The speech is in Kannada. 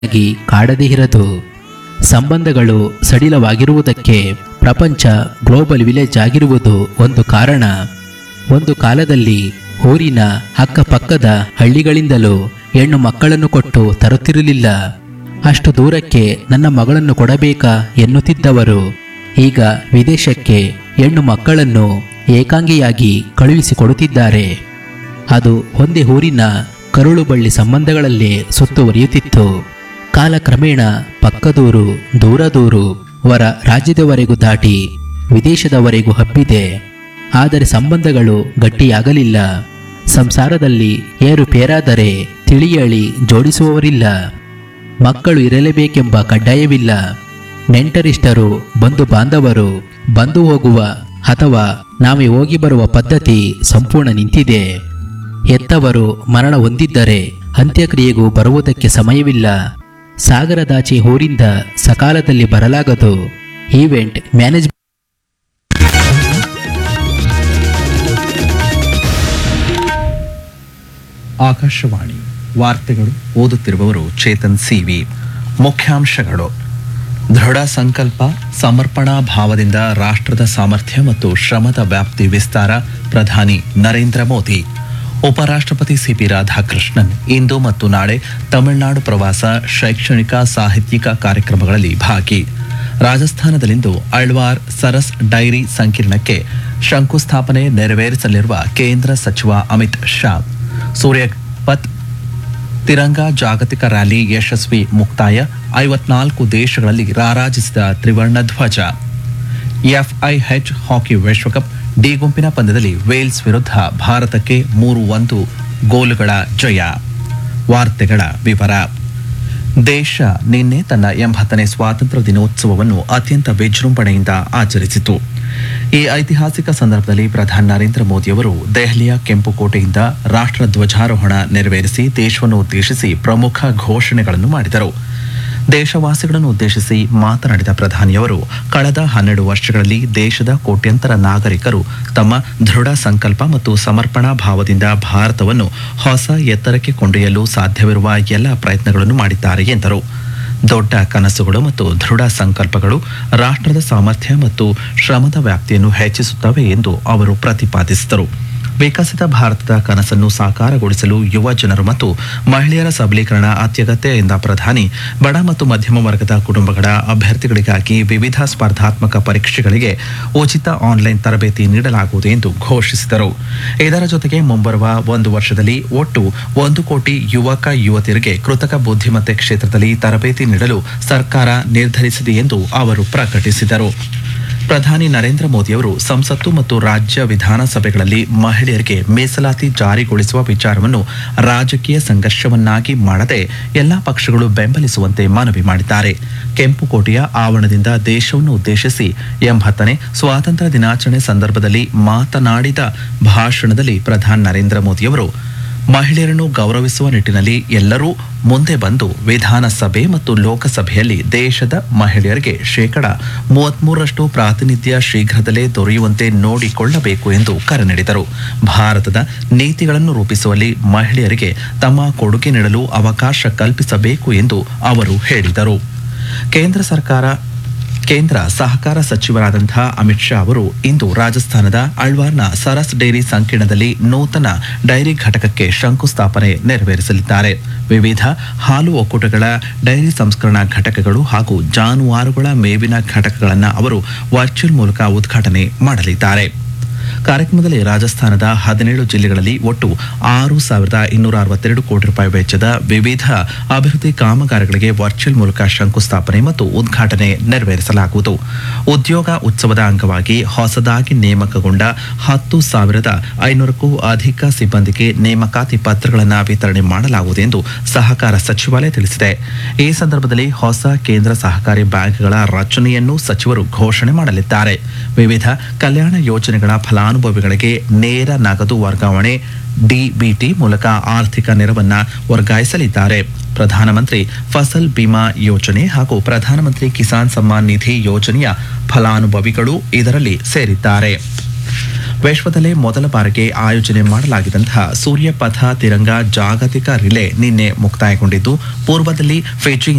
ಆಗಿ ಕಾಡದೇ ಇರದು ಸಂಬಂಧಗಳು ಸಡಿಲವಾಗಿರುವುದಕ್ಕೆ ಪ್ರಪಂಚ ಗ್ಲೋಬಲ್ ವಿಲೇಜ್ ಆಗಿರುವುದು ಒಂದು ಕಾರಣ ಒಂದು ಕಾಲದಲ್ಲಿ ಊರಿನ ಅಕ್ಕಪಕ್ಕದ ಹಳ್ಳಿಗಳಿಂದಲೂ ಹೆಣ್ಣು ಮಕ್ಕಳನ್ನು ಕೊಟ್ಟು ತರುತ್ತಿರಲಿಲ್ಲ ಅಷ್ಟು ದೂರಕ್ಕೆ ನನ್ನ ಮಗಳನ್ನು ಕೊಡಬೇಕಾ ಎನ್ನುತ್ತಿದ್ದವರು ಈಗ ವಿದೇಶಕ್ಕೆ ಹೆಣ್ಣು ಮಕ್ಕಳನ್ನು ಏಕಾಂಗಿಯಾಗಿ ಕಳುಹಿಸಿಕೊಡುತ್ತಿದ್ದಾರೆ ಅದು ಒಂದೇ ಊರಿನ ಕರುಳು ಬಳ್ಳಿ ಸಂಬಂಧಗಳಲ್ಲೇ ಸುತ್ತುವರಿಯುತ್ತಿತ್ತು ಕಾಲಕ್ರಮೇಣ ಪಕ್ಕದೂರು ದೂರದೂರು ಹೊರ ರಾಜ್ಯದವರೆಗೂ ದಾಟಿ ವಿದೇಶದವರೆಗೂ ಹಬ್ಬಿದೆ ಆದರೆ ಸಂಬಂಧಗಳು ಗಟ್ಟಿಯಾಗಲಿಲ್ಲ ಸಂಸಾರದಲ್ಲಿ ಏರುಪೇರಾದರೆ ತಿಳಿಯಳಿ ಜೋಡಿಸುವವರಿಲ್ಲ ಮಕ್ಕಳು ಇರಲೇಬೇಕೆಂಬ ಕಡ್ಡಾಯವಿಲ್ಲ ನೆಂಟರಿಷ್ಟರು ಬಂಧು ಬಾಂಧವರು ಬಂದು ಹೋಗುವ ಅಥವಾ ನಾವೇ ಹೋಗಿ ಬರುವ ಪದ್ಧತಿ ಸಂಪೂರ್ಣ ನಿಂತಿದೆ ಹೆತ್ತವರು ಮರಣ ಹೊಂದಿದ್ದರೆ ಅಂತ್ಯಕ್ರಿಯೆಗೂ ಬರುವುದಕ್ಕೆ ಸಮಯವಿಲ್ಲ ಸಾಗರದಾಚೆ ಊರಿಂದ ಸಕಾಲದಲ್ಲಿ ಬರಲಾಗದು ಈವೆಂಟ್ ಮ್ಯಾನೇಜ್ ಆಕಾಶವಾಣಿ ವಾರ್ತೆಗಳು ಓದುತ್ತಿರುವವರು ಚೇತನ್ ಸಿವಿ ಮುಖ್ಯಾಂಶಗಳು ದೃಢ ಸಂಕಲ್ಪ ಸಮರ್ಪಣಾ ಭಾವದಿಂದ ರಾಷ್ಟ್ರದ ಸಾಮರ್ಥ್ಯ ಮತ್ತು ಶ್ರಮದ ವ್ಯಾಪ್ತಿ ವಿಸ್ತಾರ ಪ್ರಧಾನಿ ನರೇಂದ್ರ ಮೋದಿ ಉಪರಾಷ್ಟ್ರಪತಿ ಸಿಪಿ ರಾಧಾಕೃಷ್ಣನ್ ಇಂದು ಮತ್ತು ನಾಳೆ ತಮಿಳುನಾಡು ಪ್ರವಾಸ ಶೈಕ್ಷಣಿಕ ಸಾಹಿತ್ಯಿಕ ಕಾರ್ಯಕ್ರಮಗಳಲ್ಲಿ ಭಾಗಿ ರಾಜಸ್ಥಾನದಲ್ಲಿಂದು ಅಳ್ವಾರ್ ಸರಸ್ ಡೈರಿ ಸಂಕೀರ್ಣಕ್ಕೆ ಶಂಕುಸ್ಥಾಪನೆ ನೆರವೇರಿಸಲಿರುವ ಕೇಂದ್ರ ಸಚಿವ ಅಮಿತ್ ಶಾ ಸೂರ್ಯಪತ್ ತಿರಂಗ ಜಾಗತಿಕ ರ್ಯಾಲಿ ಯಶಸ್ವಿ ಮುಕ್ತಾಯ ಐವತ್ನಾಲ್ಕು ದೇಶಗಳಲ್ಲಿ ರಾರಾಜಿಸಿದ ತ್ರಿವರ್ಣ ಧ್ವಜ ಎಫ್ಐಎಚ್ ಹಾಕಿ ವಿಶ್ವಕಪ್ ಡಿ ಗುಂಪಿನ ಪಂದ್ಯದಲ್ಲಿ ವೇಲ್ಸ್ ವಿರುದ್ಧ ಭಾರತಕ್ಕೆ ಮೂರು ಒಂದು ಗೋಲುಗಳ ಜಯ ವಾರ್ತೆಗಳ ವಿವರ ದೇಶ ನಿನ್ನೆ ತನ್ನ ಎಂಬತ್ತನೇ ಸ್ವಾತಂತ್ರ್ಯ ದಿನೋತ್ಸವವನ್ನು ಅತ್ಯಂತ ವಿಜೃಂಭಣೆಯಿಂದ ಆಚರಿಸಿತು ಈ ಐತಿಹಾಸಿಕ ಸಂದರ್ಭದಲ್ಲಿ ಪ್ರಧಾನಿ ನರೇಂದ್ರ ಮೋದಿಯವರು ದೆಹಲಿಯ ಕೆಂಪುಕೋಟೆಯಿಂದ ರಾಷ್ಟ್ರ ಧ್ವಜಾರೋಹಣ ನೆರವೇರಿಸಿ ದೇಶವನ್ನು ಉದ್ದೇಶಿಸಿ ಪ್ರಮುಖ ಘೋಷಣೆಗಳನ್ನು ಮಾಡಿದರು ದೇಶವಾಸಿಗಳನ್ನು ಉದ್ದೇಶಿಸಿ ಮಾತನಾಡಿದ ಪ್ರಧಾನಿಯವರು ಕಳೆದ ಹನ್ನೆರಡು ವರ್ಷಗಳಲ್ಲಿ ದೇಶದ ಕೋಟ್ಯಂತರ ನಾಗರಿಕರು ತಮ್ಮ ದೃಢ ಸಂಕಲ್ಪ ಮತ್ತು ಸಮರ್ಪಣಾ ಭಾವದಿಂದ ಭಾರತವನ್ನು ಹೊಸ ಎತ್ತರಕ್ಕೆ ಕೊಂಡೊಯ್ಯಲು ಸಾಧ್ಯವಿರುವ ಎಲ್ಲ ಪ್ರಯತ್ನಗಳನ್ನು ಮಾಡಿದ್ದಾರೆ ಎಂದರು ದೊಡ್ಡ ಕನಸುಗಳು ಮತ್ತು ದೃಢ ಸಂಕಲ್ಪಗಳು ರಾಷ್ಟ್ರದ ಸಾಮರ್ಥ್ಯ ಮತ್ತು ಶ್ರಮದ ವ್ಯಾಪ್ತಿಯನ್ನು ಹೆಚ್ಚಿಸುತ್ತವೆ ಎಂದು ಅವರು ಪ್ರತಿಪಾದಿಸಿದರು ವಿಕಸಿತ ಭಾರತದ ಕನಸನ್ನು ಸಾಕಾರಗೊಳಿಸಲು ಯುವ ಜನರು ಮತ್ತು ಮಹಿಳೆಯರ ಸಬಲೀಕರಣ ಅತ್ಯಗತ್ಯ ಎಂದ ಪ್ರಧಾನಿ ಬಡ ಮತ್ತು ಮಧ್ಯಮ ವರ್ಗದ ಕುಟುಂಬಗಳ ಅಭ್ಯರ್ಥಿಗಳಿಗಾಗಿ ವಿವಿಧ ಸ್ಪರ್ಧಾತ್ಮಕ ಪರೀಕ್ಷೆಗಳಿಗೆ ಉಚಿತ ಆನ್ಲೈನ್ ತರಬೇತಿ ನೀಡಲಾಗುವುದು ಎಂದು ಘೋಷಿಸಿದರು ಇದರ ಜೊತೆಗೆ ಮುಂಬರುವ ಒಂದು ವರ್ಷದಲ್ಲಿ ಒಟ್ಟು ಒಂದು ಕೋಟಿ ಯುವಕ ಯುವತಿಯರಿಗೆ ಕೃತಕ ಬುದ್ಧಿಮತ್ತೆ ಕ್ಷೇತ್ರದಲ್ಲಿ ತರಬೇತಿ ನೀಡಲು ಸರ್ಕಾರ ನಿರ್ಧರಿಸಿದೆ ಎಂದು ಅವರು ಪ್ರಕಟಿಸಿದರು ಪ್ರಧಾನಿ ನರೇಂದ್ರ ಮೋದಿಯವರು ಸಂಸತ್ತು ಮತ್ತು ರಾಜ್ಯ ವಿಧಾನಸಭೆಗಳಲ್ಲಿ ಮಹಿಳೆಯರಿಗೆ ಮೀಸಲಾತಿ ಜಾರಿಗೊಳಿಸುವ ವಿಚಾರವನ್ನು ರಾಜಕೀಯ ಸಂಘರ್ಷವನ್ನಾಗಿ ಮಾಡದೆ ಎಲ್ಲಾ ಪಕ್ಷಗಳು ಬೆಂಬಲಿಸುವಂತೆ ಮನವಿ ಮಾಡಿದ್ದಾರೆ ಕೆಂಪುಕೋಟೆಯ ಆವರಣದಿಂದ ದೇಶವನ್ನು ಉದ್ದೇಶಿಸಿ ಎಂಬತ್ತನೇ ಸ್ವಾತಂತ್ರ್ಯ ದಿನಾಚರಣೆ ಸಂದರ್ಭದಲ್ಲಿ ಮಾತನಾಡಿದ ಭಾಷಣದಲ್ಲಿ ಪ್ರಧಾನಿ ನರೇಂದ್ರ ಮೋದಿಯವರು ಮಹಿಳೆಯರನ್ನು ಗೌರವಿಸುವ ನಿಟ್ಟಿನಲ್ಲಿ ಎಲ್ಲರೂ ಮುಂದೆ ಬಂದು ವಿಧಾನಸಭೆ ಮತ್ತು ಲೋಕಸಭೆಯಲ್ಲಿ ದೇಶದ ಮಹಿಳೆಯರಿಗೆ ಶೇಕಡ ಮೂವತ್ಮೂರರಷ್ಟು ಪ್ರಾತಿನಿಧ್ಯ ಶೀಘ್ರದಲ್ಲೇ ದೊರೆಯುವಂತೆ ನೋಡಿಕೊಳ್ಳಬೇಕು ಎಂದು ಕರೆ ನೀಡಿದರು ಭಾರತದ ನೀತಿಗಳನ್ನು ರೂಪಿಸುವಲ್ಲಿ ಮಹಿಳೆಯರಿಗೆ ತಮ್ಮ ಕೊಡುಗೆ ನೀಡಲು ಅವಕಾಶ ಕಲ್ಪಿಸಬೇಕು ಎಂದು ಅವರು ಹೇಳಿದರು ಕೇಂದ್ರ ಸರ್ಕಾರ ಕೇಂದ್ರ ಸಹಕಾರ ಸಚಿವರಾದಂತಹ ಅಮಿತ್ ಶಾ ಅವರು ಇಂದು ರಾಜಸ್ಥಾನದ ಅಳ್ವಾರ್ನ ಸರಸ್ ಡೈರಿ ಸಂಕೀರ್ಣದಲ್ಲಿ ನೂತನ ಡೈರಿ ಘಟಕಕ್ಕೆ ಶಂಕುಸ್ಥಾಪನೆ ನೆರವೇರಿಸಲಿದ್ದಾರೆ ವಿವಿಧ ಹಾಲು ಒಕ್ಕೂಟಗಳ ಡೈರಿ ಸಂಸ್ಕರಣಾ ಘಟಕಗಳು ಹಾಗೂ ಜಾನುವಾರುಗಳ ಮೇವಿನ ಘಟಕಗಳನ್ನು ಅವರು ವರ್ಚುವಲ್ ಮೂಲಕ ಉದ್ಘಾಟನೆ ಮಾಡಲಿದ್ದಾರೆ ಕಾರ್ಯಕ್ರಮದಲ್ಲಿ ರಾಜಸ್ಥಾನದ ಹದಿನೇಳು ಜಿಲ್ಲೆಗಳಲ್ಲಿ ಒಟ್ಟು ಆರು ಸಾವಿರದ ಇನ್ನೂರ ಅರವತ್ತೆರಡು ಕೋಟಿ ರೂಪಾಯಿ ವೆಚ್ಚದ ವಿವಿಧ ಅಭಿವೃದ್ಧಿ ಕಾಮಗಾರಿಗಳಿಗೆ ವರ್ಚುವಲ್ ಮೂಲಕ ಶಂಕುಸ್ಥಾಪನೆ ಮತ್ತು ಉದ್ಘಾಟನೆ ನೆರವೇರಿಸಲಾಗುವುದು ಉದ್ಯೋಗ ಉತ್ಸವದ ಅಂಗವಾಗಿ ಹೊಸದಾಗಿ ನೇಮಕಗೊಂಡ ಹತ್ತು ಸಾವಿರದ ಐನೂರಕ್ಕೂ ಅಧಿಕ ಸಿಬ್ಬಂದಿಗೆ ನೇಮಕಾತಿ ಪತ್ರಗಳನ್ನು ವಿತರಣೆ ಮಾಡಲಾಗುವುದು ಎಂದು ಸಹಕಾರ ಸಚಿವಾಲಯ ತಿಳಿಸಿದೆ ಈ ಸಂದರ್ಭದಲ್ಲಿ ಹೊಸ ಕೇಂದ್ರ ಸಹಕಾರಿ ಬ್ಯಾಂಕ್ಗಳ ರಚನೆಯನ್ನು ಸಚಿವರು ಘೋಷಣೆ ಮಾಡಲಿದ್ದಾರೆ ವಿವಿಧ ಕಲ್ಯಾಣ ಯೋಜನೆಗಳ ಫಲಾನುಭವಿಗಳಿಗೆ ನೇರ ನಗದು ವರ್ಗಾವಣೆ ಡಿಬಿಟಿ ಮೂಲಕ ಆರ್ಥಿಕ ನೆರವನ್ನ ವರ್ಗಾಯಿಸಲಿದ್ದಾರೆ ಪ್ರಧಾನಮಂತ್ರಿ ಫಸಲ್ ಬಿಮಾ ಯೋಜನೆ ಹಾಗೂ ಪ್ರಧಾನಮಂತ್ರಿ ಕಿಸಾನ್ ಸಮ್ಮಾನ್ ನಿಧಿ ಯೋಜನೆಯ ಫಲಾನುಭವಿಗಳು ಇದರಲ್ಲಿ ಸೇರಿದ್ದಾರೆ ವಿಶ್ವದಲ್ಲೇ ಮೊದಲ ಬಾರಿಗೆ ಆಯೋಜನೆ ಮಾಡಲಾಗಿದ್ದಂತಹ ಸೂರ್ಯಪಥ ತಿರಂಗ ಜಾಗತಿಕ ರಿಲೇ ನಿನ್ನೆ ಮುಕ್ತಾಯಗೊಂಡಿದ್ದು ಪೂರ್ವದಲ್ಲಿ ಫಿಜಿ